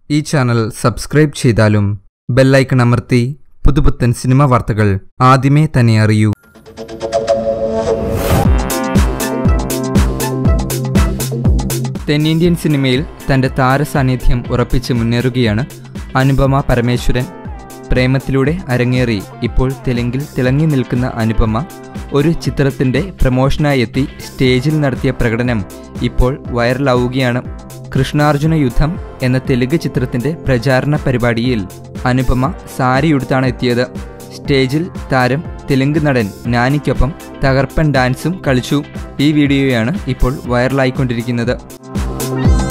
ഈ channel subscribe ചെയ്താലും bell icon അമർത്തി പുതുപുത്തൻ സിനിമ വാർത്തകൾ ആദ്യമേ തന്നെ അറിയൂ തെന്നിന്ത്യൻ സിനിമയിൽ തന്റെ താരസാന്നിധ്യം ഉറപ്പിച്ച് മുന്നേറുകയാണ് അനുപമ പരമേശ്വരൻ പ്രേമത്തിലൂടെ അരങ്ങേറി ഇപ്പോൾ തെലുങ്കിൽ തിളങ്ങി നിൽക്കുന്ന അനുപമ ഒരു ചിത്രത്തിന്റെ പ്രമോഷനായി എത്തി സ്റ്റേജിൽ നടത്തിയ പ്രകടനം ഇപ്പോൾ വൈറലാവുകയാണ് കൃഷ്ണാർജുന യുദ്ധം എന്ന തെലുങ്ക് ചിത്രത്തിന്റെ പ്രചാരണ പരിപാടിയിൽ അനുപമ സാരിയുടുത്താണ് എത്തിയത് സ്റ്റേജിൽ താരം തെലുങ്ക് നടൻ നാനിക്കൊപ്പം തകർപ്പൻ ഡാൻസും കളിച്ചു ഈ വീഡിയോയാണ് ഇപ്പോൾ വൈറലായിക്കൊണ്ടിരിക്കുന്നത്